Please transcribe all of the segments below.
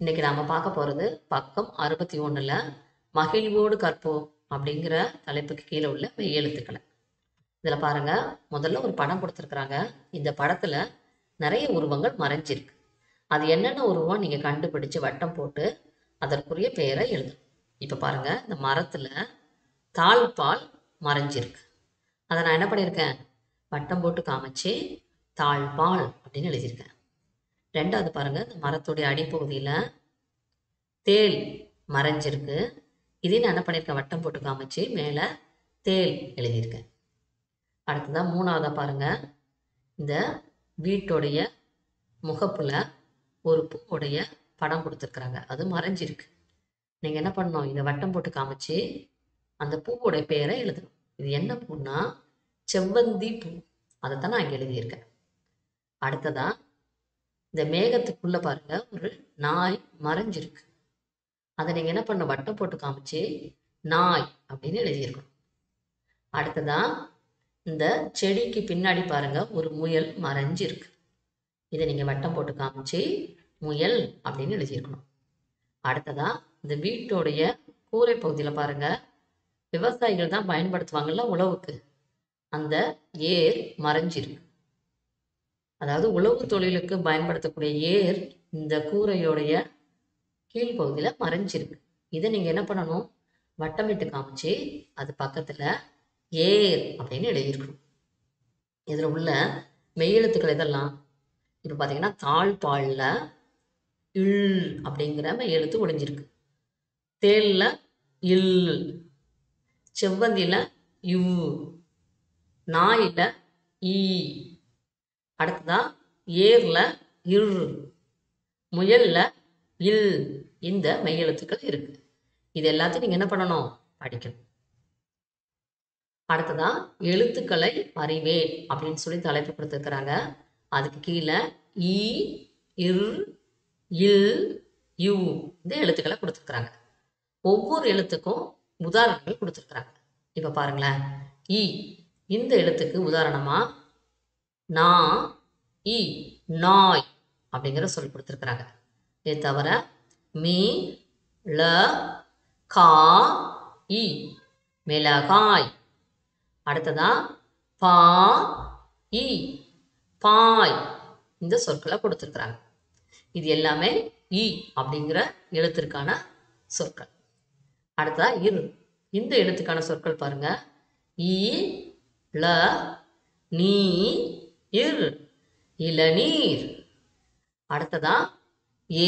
இன்னைக்கு நாம பார்க்க போறது பக்கம் அறுபத்தி ஒண்ணுல மகிழ்வோடு கற்போம் அப்படிங்கிற தலைப்புக்கு கீழே உள்ள மெய் எழுத்துக்களை இதுல பாருங்க முதல்ல ஒரு படம் கொடுத்துருக்குறாங்க இந்த படத்துல நிறைய உருவங்கள் மறைஞ்சிருக்கு அது என்னென்ன உருவம் நீங்க கண்டுபிடிச்சு வட்டம் போட்டு அதற்குரிய பெயரை எழுதணும் இப்ப பாருங்க இந்த மரத்துல தாழ்பால் மறைஞ்சிருக்கு அதை நான் என்ன பண்ணியிருக்கேன் வட்டம் போட்டு காமிச்சு தாழ்பால் அப்படின்னு எழுதியிருக்கேன் ரெண்டாவது பாருங்க இந்த மரத்துடைய அடிப்பகுதியில் தேள் மறைஞ்சிருக்கு இதையும் நான் என்ன பண்ணியிருக்கேன் வட்டம் போட்டு காமிச்சு மேலே தேள் எழுதியிருக்கேன் அடுத்ததான் மூணாவதா பாருங்க இந்த வீட்டுடைய முகப்புல ஒரு பூவுடைய படம் கொடுத்துருக்குறாங்க அது மறைஞ்சிருக்கு நீங்கள் என்ன பண்ணணும் இதை வட்டம் போட்டு காமிச்சு அந்த பூவோடைய பெயரை எழுதணும் இது என்ன பூன்னா செவ்வந்தி பூ அதை தான் நான் இங்கே எழுதியிருக்கேன் அடுத்ததா இந்த மேகத்துக்குள்ள பாருங்க ஒரு நாய் மறைஞ்சிருக்கு அதை நீங்க என்ன பண்ண வட்டம் போட்டு காமிச்சு நாய் அப்படின்னு எழுதியிருக்கணும் அடுத்ததா இந்த செடிக்கு பின்னாடி பாருங்க ஒரு முயல் மறைஞ்சிருக்கு இதை நீங்க வட்டம் போட்டு காமிச்சு முயல் அப்படின்னு எழுதியிருக்கணும் அடுத்ததா இந்த வீட்டோடைய கூரை பகுதியில் பாருங்க விவசாயிகள் தான் பயன்படுத்துவாங்கல்ல உழவுக்கு அந்த ஏர் மறைஞ்சிருக்கு அதாவது உழவு தொழிலுக்கு பயன்படுத்தக்கூடிய ஏர் இந்த கூரையோடைய கீழ்ப்பகுதியில் மறைஞ்சிருக்கு இதை நீங்கள் என்ன பண்ணணும் வட்டமிட்டு காமிச்சு அது பக்கத்தில் ஏர் அப்படின்னு எழுதியிருக்கணும் இதில் உள்ள மெய்யெழுத்துக்கள் இதெல்லாம் இப்போ பார்த்தீங்கன்னா தாழ்பாலில் இல் அப்படிங்கிற மெய்யெழுத்து ஒளிஞ்சிருக்கு தேலில் இல் செவ்வந்தியில் யு நாயில் ஈ அடுத்ததா ஏர்ல இர் முயல்ல இல் இந்த மெய்யெழுத்துக்கள் இருக்கு இது எல்லாத்தையும் நீங்க என்ன பண்ணணும் படிக்கணும் அடுத்ததா எழுத்துக்களை அறிவேன் அப்படின்னு சொல்லி தலைப்பு கொடுத்துருக்குறாங்க அதுக்கு கீழே இ இர் இல் யு இந்த எழுத்துக்களை கொடுத்துருக்குறாங்க ஒவ்வொரு எழுத்துக்கும் உதாரணங்கள் கொடுத்துருக்குறாங்க இப்போ பாருங்களேன் இ இந்த எழுத்துக்கு உதாரணமா நா இ நாய் அப்படிங்கிற சொல் கொடுத்துருக்குறாங்க இது தவிர மீ ல கா இ மிளகாய் அடுத்ததா பா இ பாய் இந்த சொற்களை கொடுத்துருக்குறாங்க இது எல்லாமே இ அப்படிங்கிற எழுத்திற்கான சொற்கள் அடுத்ததா இரு இந்த எழுத்துக்கான சொற்கள் பாருங்க இ ல நீ இர் இளநீர் அடுத்ததா ஏ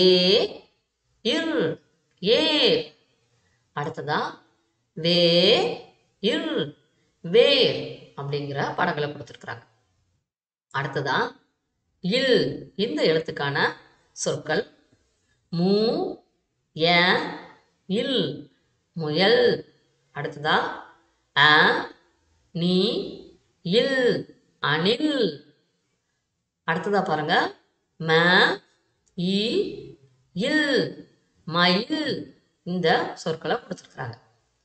இர் ஏர் அடுத்ததா வே இர் வேர் அப்படிங்கிற படங்களை கொடுத்துருக்குறாங்க அடுத்ததா இல் இந்த எழுத்துக்கான சொற்கள் மூ ய இல் முயல் அடுத்ததா அ நீ இல் அணில் அடுத்ததா பாருங்க ம இ இல் மயில் இந்த சொற்களை கொடுத்துருக்குறாங்க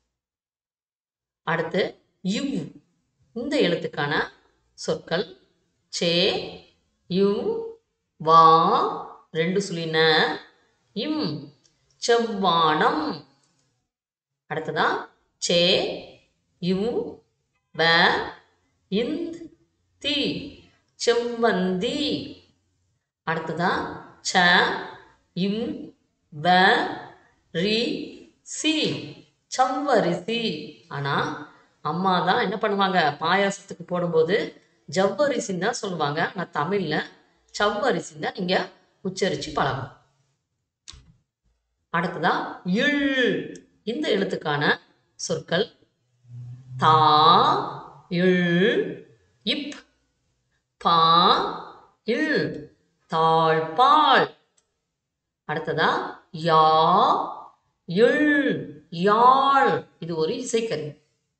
அடுத்து இவ் இந்த எழுத்துக்கான சொற்கள் சே யு வா ரெண்டு சுழின இம் செவ்வானம் அடுத்ததா சே யு வ இந்த் தி செவ்வந்தி அடுத்ததா ச இம் வ ரி சி சவ்வரிசி ஆனால் அம்மா தான் என்ன பண்ணுவாங்க பாயாசத்துக்கு போடும்போது ஜவ்வரிசின்னு தான் சொல்லுவாங்க ஆனால் தமிழில் சவ்வரிசின்னு தான் நீங்கள் உச்சரித்து பழகணும் அடுத்ததா இல் இந்த எழுத்துக்கான சொற்கள் தா இல் இப் பா இல் தாழ்பால் அடுத்ததா யா இல் யாழ் இது ஒரு இசைக்கருவி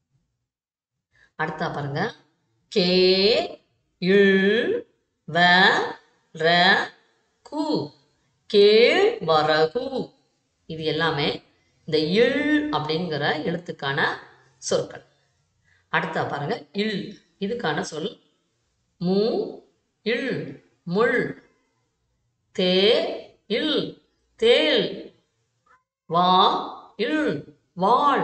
அடுத்தா பாருங்க கே இல் வ ர கு கேழ்வரகு இது எல்லாமே இந்த இல் அப்படிங்கிற எழுத்துக்கான சொற்கள் அடுத்தா பாருங்க இல் இதுக்கான சொல் மூ இல் முள் தே இல் தேள் வா இல் வாள்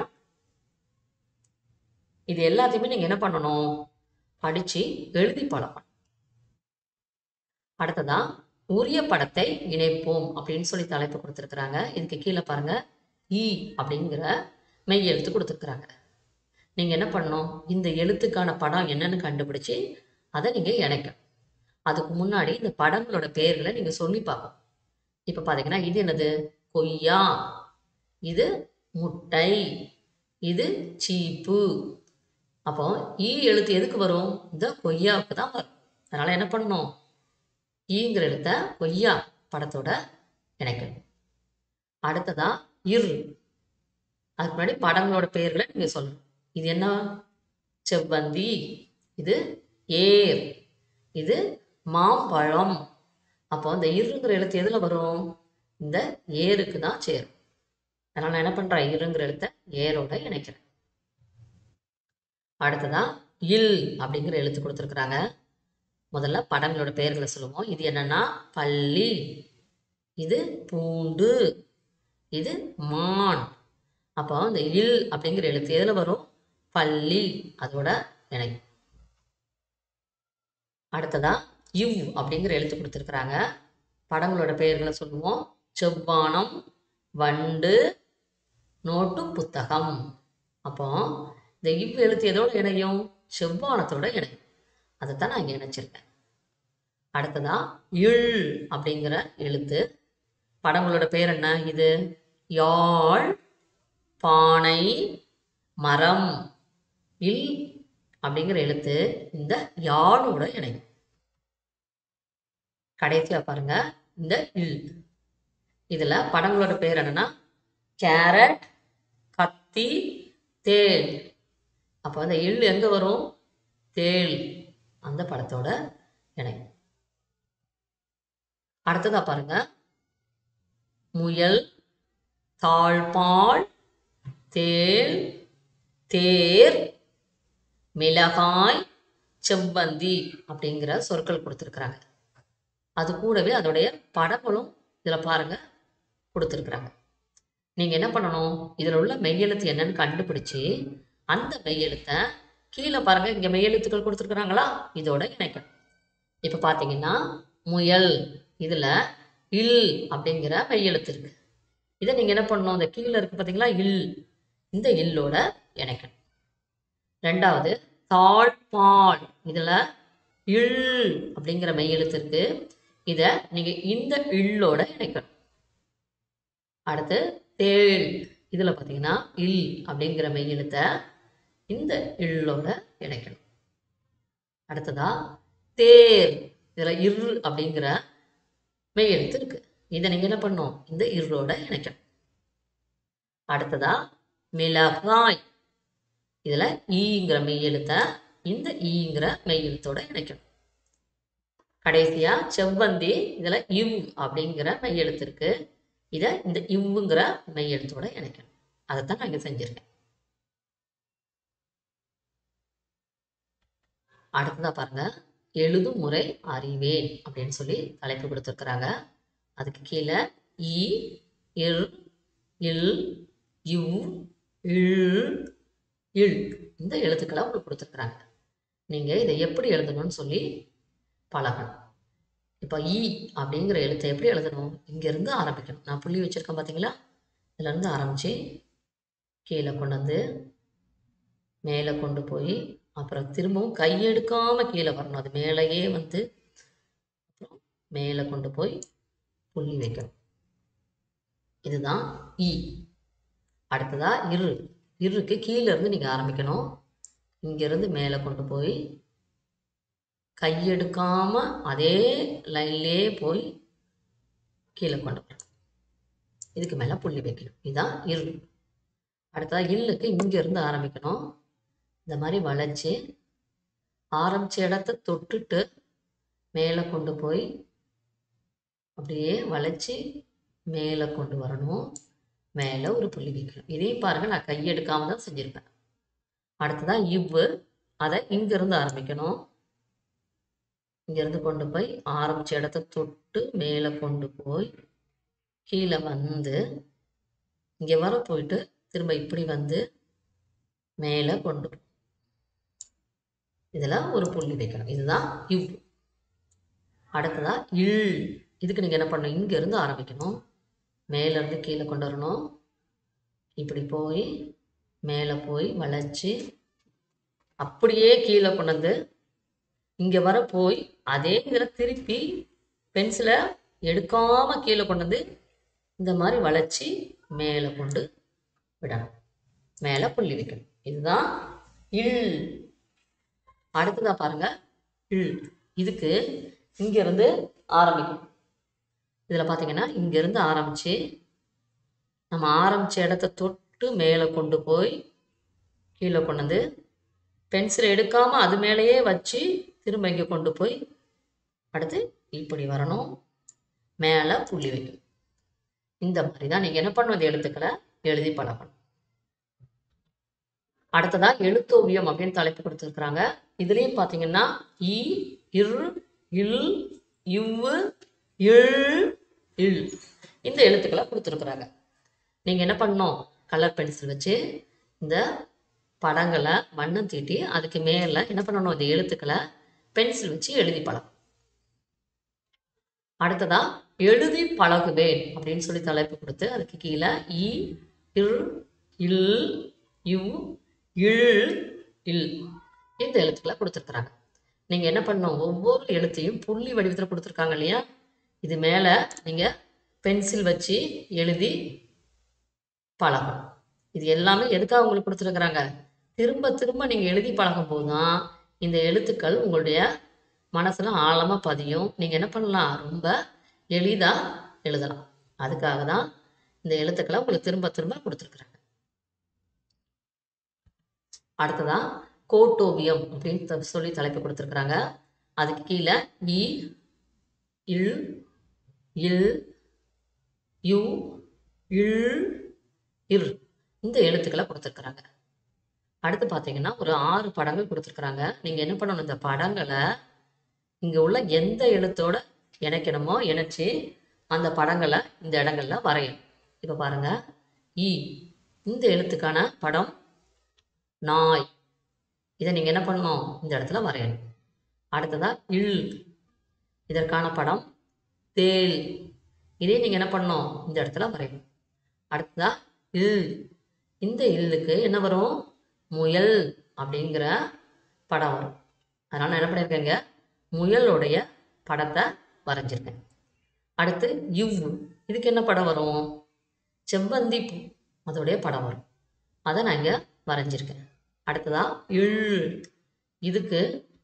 இது எல்லாத்தையுமே நீங்க என்ன பண்ணணும் படிச்சு எழுதி பழகணும் அடுத்ததா உரிய படத்தை இணைப்போம் அப்படின்னு சொல்லி தலைப்பு கொடுத்துருக்குறாங்க இதுக்கு கீழே பாருங்க இ அப்படிங்கிற மெய் எழுத்து கொடுத்துருக்குறாங்க நீங்க என்ன பண்ணணும் இந்த எழுத்துக்கான படம் என்னன்னு கண்டுபிடிச்சு அதை நீங்க இணைக்கணும் அதுக்கு முன்னாடி இந்த படங்களோட பெயர்களை நீங்க சொல்லி பார்க்கணும் இப்ப பாத்தீங்கன்னா இது என்னது கொய்யா இது முட்டை இது சீப்பு அப்போ ஈ எழுத்து எதுக்கு வரும் இந்த கொய்யாவுக்கு தான் வரும் அதனால என்ன பண்ணணும் ஈங்கிற எழுத்த கொய்யா படத்தோட இணைக்கணும் அடுத்ததா இர் அதுக்கு முன்னாடி படங்களோட பெயர்களை நீங்க சொல்லணும் இது என்ன செவ்வந்தி இது ஏர் இது மாம்பழம் அப்போ இந்த இருங்கிற எழுத்து எதுல வரும் இந்த ஏருக்கு தான் சேரும் அதனால நான் என்ன பண்றேன் இருங்கிற எழுத்த ஏரோட இணைக்கிறேன் அடுத்ததா இல் அப்படிங்கிற எழுத்து கொடுத்துருக்குறாங்க முதல்ல படங்களோட பெயர்களை சொல்லுவோம் இது என்னன்னா பள்ளி இது பூண்டு இது மான் அப்போ இந்த இல் அப்படிங்கிற எழுத்து எதுல வரும் பள்ளி அதோட இணை அடுத்ததா இவ் அப்படிங்கிற எழுத்து கொடுத்துருக்குறாங்க படங்களோட பெயர்களை சொல்லுவோம் செவ்வானம் வண்டு நோட்டு புத்தகம் அப்போ இந்த இவ் எழுத்து எதோட இணையும் செவ்வானத்தோட இணையும் அதைத்தான் நான் இங்கே இணைச்சிருக்கேன் அடுத்ததா இல் அப்படிங்கிற எழுத்து படங்களோட பேர் என்ன இது யாழ் பானை மரம் இல் அப்படிங்கிற எழுத்து இந்த யாழோட இணையும் கடைசியா பாருங்க இந்த இல் இதுல படங்களோட பேர் என்னன்னா கேரட் கத்தி தேள் அப்போ அந்த இல் எங்க வரும் தேள் அந்த படத்தோட இணையும் அடுத்ததா பாருங்க முயல் தாழ்பால் தேள் தேர் மிளகாய் செவ்வந்தி அப்படிங்கிற சொற்கள் கொடுத்துருக்குறாங்க அது கூடவே அதோடைய படங்களும் இதில் பாருங்க கொடுத்துருக்குறாங்க நீங்கள் என்ன பண்ணணும் இதில் உள்ள மெய்யெழுத்து என்னன்னு கண்டுபிடிச்சு அந்த மெய்யெழுத்தை கீழே பாருங்க இங்கே மெய்யெழுத்துக்கள் கொடுத்துருக்குறாங்களா இதோட இணைக்கணும் இப்போ பார்த்தீங்கன்னா முயல் இதில் இல் அப்படிங்கிற மெய்யெழுத்து இருக்கு இதை நீங்கள் என்ன பண்ணணும் இந்த கீழே இருக்கு பார்த்தீங்களா இல் இந்த இல்லோட இணைக்கணும் ரெண்டாவது தாழ்பால் இதில் இல் அப்படிங்கிற மெய்யெழுத்து இருக்கு இதை நீங்கள் இந்த இல்லோட இணைக்கணும் அடுத்து தேள் இதில் பார்த்தீங்கன்னா இல் அப்படிங்கிற மெய்யெழுத்தை இந்த இல்லோட இணைக்கணும் அடுத்ததா தேர் இதில் இர் அப்படிங்கிற மெய்யெழுத்து இருக்கு இதை நீங்கள் என்ன பண்ணணும் இந்த இருளோட இணைக்கணும் அடுத்ததா மிளகாய் இதில் ஈங்கிற மெய்யெழுத்தை இந்த ஈங்கிற மெய்யெழுத்தோட இணைக்கணும் கடைசியா செவ்வந்தி இதில் இவ் அப்படிங்கிற மெய்யெழுத்து இருக்கு இதை இந்த இவ்வுங்கிற மெய்யெழுத்தோட இணைக்கணும் அதைத்தான் நான் இங்கே செஞ்சுருக்கேன் அடுத்ததா பாருங்க எழுதும் முறை அறிவேன் அப்படின்னு சொல்லி தலைப்பு கொடுத்துருக்குறாங்க அதுக்கு கீழே இ இர் இல் இவ் இல் இல் இந்த எழுத்துக்களை உங்களுக்கு கொடுத்துருக்குறாங்க நீங்கள் இதை எப்படி எழுதணும்னு சொல்லி பழகணும் இப்போ இ அப்படிங்கிற எழுத்தை எப்படி எழுதணும் இங்கேருந்து ஆரம்பிக்கணும் நான் புள்ளி வச்சுருக்கேன் பார்த்தீங்களா இதுலேருந்து ஆரம்பித்து கீழே கொண்டு வந்து மேலே கொண்டு போய் அப்புறம் திரும்பவும் கையெடுக்காமல் கீழே வரணும் அது மேலேயே வந்து அப்புறம் மேலே கொண்டு போய் புள்ளி வைக்கணும் இதுதான் இ அடுத்ததா இரு இருக்கு கீழே இருந்து நீங்கள் ஆரம்பிக்கணும் இங்கேருந்து மேலே கொண்டு போய் கையெடுக்காம அதே லைன்லேயே போய் கீழே கொண்டு வரணும் இதுக்கு மேலே புள்ளி வைக்கணும் இதுதான் இரு அடுத்ததா இல்லுக்கு இங்கேருந்து ஆரம்பிக்கணும் இந்த மாதிரி வளைச்சி ஆரம்பித்த இடத்த தொட்டுட்டு மேலே கொண்டு போய் அப்படியே வளைச்சி மேலே கொண்டு வரணும் மேலே ஒரு புள்ளி வைக்கணும் இதையும் பாருங்கள் நான் கையெடுக்காம தான் செஞ்சுருப்பேன் அடுத்ததான் இவ்வு அதை இங்கேருந்து ஆரம்பிக்கணும் இங்கேருந்து கொண்டு போய் ஆரம்பித்த இடத்த தொட்டு மேலே கொண்டு போய் கீழே வந்து இங்கே வர போயிட்டு திரும்ப இப்படி வந்து மேலே கொண்டு போ. இதில் ஒரு புள்ளி வைக்கணும் இதுதான் இவ் அடுத்ததா இல் இதுக்கு நீங்கள் என்ன பண்ணணும் இங்கேருந்து ஆரம்பிக்கணும் மேலேருந்து கீழே கொண்டு வரணும் இப்படி போய் மேலே போய் வளைச்சி அப்படியே கீழே கொண்டு வந்து இங்கே வர போய் அதே இதில் திருப்பி பென்சிலை எடுக்காமல் கீழே கொண்டு வந்து இந்த மாதிரி வளைச்சி மேலே கொண்டு விடணும் மேலே புள்ளி வைக்கணும் இதுதான் இல் அடுத்ததா பாருங்க இல் இதுக்கு இங்கேருந்து ஆரம்பிக்கும் இதில் பார்த்தீங்கன்னா இங்கேருந்து ஆரம்பித்து நம்ம ஆரம்பித்த இடத்த தொட்டு மேலே கொண்டு போய் கீழே கொண்டு வந்து பென்சிலை எடுக்காமல் அது மேலேயே வச்சு திரும்ப இங்கே கொண்டு போய் அடுத்து இப்படி வரணும் மேலே புள்ளி வைக்கணும் இந்த மாதிரி தான் நீங்கள் என்ன பண்ணணும் இந்த எழுத்துக்களை எழுதி பழகணும் அடுத்ததா எழுத்தோவியம் அப்படின்னு தலைப்பு கொடுத்துருக்குறாங்க இதுலேயும் பார்த்தீங்கன்னா இ இர் இல் இவ்வு இல் இல் இந்த எழுத்துக்களை கொடுத்துருக்குறாங்க நீங்கள் என்ன பண்ணணும் கலர் பென்சில் வச்சு இந்த படங்களை வண்ணம் தீட்டி அதுக்கு மேலே என்ன பண்ணணும் இந்த எழுத்துக்களை பென்சில் வச்சு எழுதி பழகும் அடுத்ததா எழுதி பழகுவேன் அப்படின்னு சொல்லி தலைப்பு கொடுத்து அதுக்கு கீழே இ இர் இல் இவ் இல் இல் இந்த எழுத்துக்களை கொடுத்துருக்குறாங்க நீங்கள் என்ன பண்ணணும் ஒவ்வொரு எழுத்தையும் புள்ளி வடிவத்தில் கொடுத்துருக்காங்க இல்லையா இது மேலே நீங்கள் பென்சில் வச்சு எழுதி பழகணும் இது எல்லாமே எதுக்காக உங்களுக்கு கொடுத்துருக்குறாங்க திரும்ப திரும்ப நீங்கள் எழுதி பழகும் போது தான் இந்த எழுத்துக்கள் உங்களுடைய மனசில் ஆழமாக பதியும் நீங்கள் என்ன பண்ணலாம் ரொம்ப எளிதாக எழுதலாம் அதுக்காக தான் இந்த எழுத்துக்களை உங்களுக்கு திரும்ப திரும்ப கொடுத்துருக்குறாங்க அடுத்ததா கோட்டோவியம் அப்படின்னு த- சொல்லி தலைப்பு கொடுத்துருக்குறாங்க அதுக்கு கீழே இ இல் இல் யு இல் இர் இந்த எழுத்துக்களை கொடுத்துருக்குறாங்க அடுத்து பார்த்தீங்கன்னா ஒரு ஆறு படங்கள் கொடுத்துருக்குறாங்க நீங்கள் என்ன பண்ணணும் இந்த படங்களை இங்கே உள்ள எந்த எழுத்தோட இணைக்கணுமோ இணைச்சி அந்த படங்களை இந்த இடங்கள்ல வரையணும் இப்போ பாருங்க இ இந்த எழுத்துக்கான படம் நாய் இதை நீங்கள் என்ன பண்ணணும் இந்த இடத்துல வரையணும் அடுத்ததா இல் இதற்கான படம் தேல் இதே நீங்கள் என்ன பண்ணணும் இந்த இடத்துல வரையணும் அடுத்ததா இல் இந்த இல்லுக்கு என்ன வரும் முயல் அப்படிங்கிற படம் வரும் அதனால் நான் என்ன பண்ணியிருக்கேங்க முயலுடைய படத்தை வரைஞ்சிருக்கேன் அடுத்து இவ் இதுக்கு என்ன படம் வரும் செவ்வந்தி பூ அதோடைய படம் வரும் அதை நான் இங்கே வரைஞ்சிருக்கேன் அடுத்ததா இல் இதுக்கு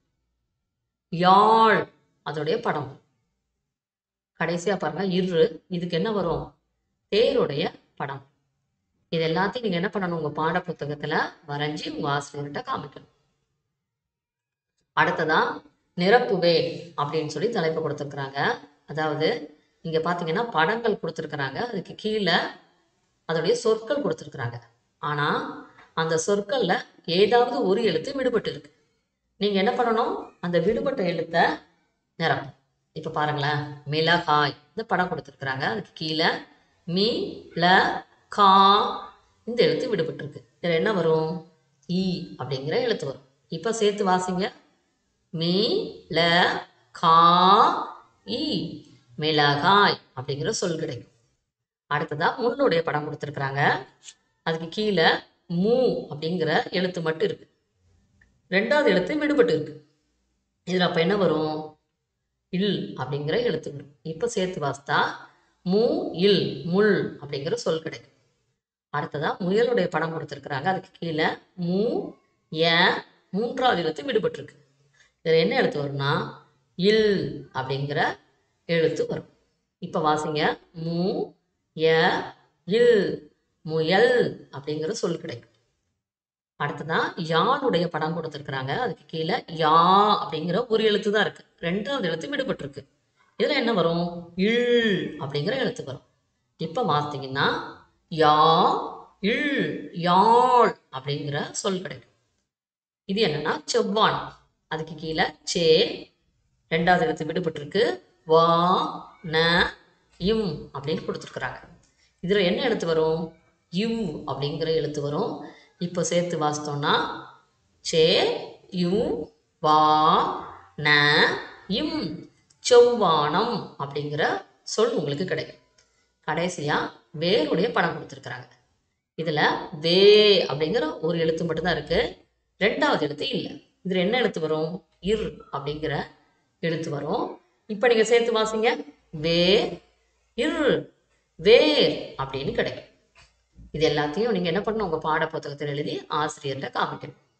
யாழ் அதோடைய படம் வரும் கடைசியாக பாருங்க இரு இதுக்கு என்ன வரும் தேருடைய படம் இது எல்லாத்தையும் நீங்கள் என்ன பண்ணணும் உங்கள் பாட புத்தகத்தில் வரைஞ்சி உங்கள் ஆசிரியர்கிட்ட காமிக்கணும் அடுத்ததா நிரப்புவே அப்படின்னு சொல்லி தலைப்பு கொடுத்துருக்குறாங்க அதாவது இங்கே பார்த்தீங்கன்னா படங்கள் கொடுத்துருக்குறாங்க அதுக்கு கீழே அதோடைய சொற்கள் கொடுத்துருக்குறாங்க ஆனால் அந்த சொற்களில் ஏதாவது ஒரு எழுத்து விடுபட்டு இருக்கு நீங்கள் என்ன பண்ணணும் அந்த விடுபட்ட எழுத்தை நிரப்பணும் இப்போ பாருங்களேன் மிளகாய் இந்த படம் கொடுத்துருக்குறாங்க அதுக்கு கீழே மீ ல கா இந்த எழுத்து விடுபட்டிருக்கு இதில் என்ன வரும் ஈ அப்படிங்கிற எழுத்து வரும் இப்போ சேர்த்து வாசிங்க மீ ல கா ஈ மிளகாய் அப்படிங்கிற சொல் கிடைக்கும் அடுத்ததா முன்னுடைய படம் கொடுத்துருக்குறாங்க அதுக்கு கீழே மூ அப்படிங்கிற எழுத்து மட்டும் இருக்கு ரெண்டாவது எழுத்து விடுபட்டு இருக்கு இதில் அப்போ என்ன வரும் இல் அப்படிங்கிற எழுத்து வரும் இப்போ சேர்த்து வாசித்தா மூ இல் முள் அப்படிங்கிற சொல் கிடைக்கும் அடுத்ததா முயலுடைய படம் கொடுத்துருக்குறாங்க அதுக்கு கீழே மூ ய மூன்றாவது எழுத்து விடுபட்டிருக்கு இதில் என்ன எழுத்து வரும்னா இல் அப்படிங்கிற எழுத்து வரும் இப்போ வாசிங்க மூ ய இல் முயல் அப்படிங்கிற சொல் கிடைக்கும் அடுத்ததான் யானுடைய படம் கொடுத்துருக்குறாங்க அதுக்கு கீழே யா அப்படிங்கிற ஒரு எழுத்து தான் இருக்கு ரெண்டாவது எழுத்து விடுபட்டிருக்கு இதில் என்ன வரும் இல் அப்படிங்கிற எழுத்து வரும் இப்போ பார்த்தீங்கன்னா யா இல் யாழ் அப்படிங்கிற சொல் கிடைக்கும் இது என்னன்னா செவ்வான் அதுக்கு கீழே சே ரெண்டாவது எழுத்து விடுபட்டிருக்கு வா ந இம் அப்படின்னு கொடுத்துருக்குறாங்க இதில் என்ன எழுத்து வரும் இவ் அப்படிங்கிற எழுத்து வரும் இப்போ சேர்த்து வாசித்தோம்னா சே யு வா ந இம் செவ்வானம் அப்படிங்கிற சொல் உங்களுக்கு கிடைக்கும் கடைசியாக வேருடைய படம் கொடுத்துருக்குறாங்க இதில் வே அப்படிங்கிற ஒரு எழுத்து மட்டும்தான் இருக்குது ரெண்டாவது எழுத்து இல்லை இதில் என்ன எழுத்து வரும் இர் அப்படிங்கிற எழுத்து வரும் இப்போ நீங்கள் சேர்த்து வாசிங்க வே இர் வேர் அப்படின்னு கிடைக்கும் இது எல்லாத்தையும் நீங்கள் என்ன பண்ணணும் உங்கள் பாட புத்தகத்தில் எழுதி ஆசிரியர்கிட்ட காமிக்கணும்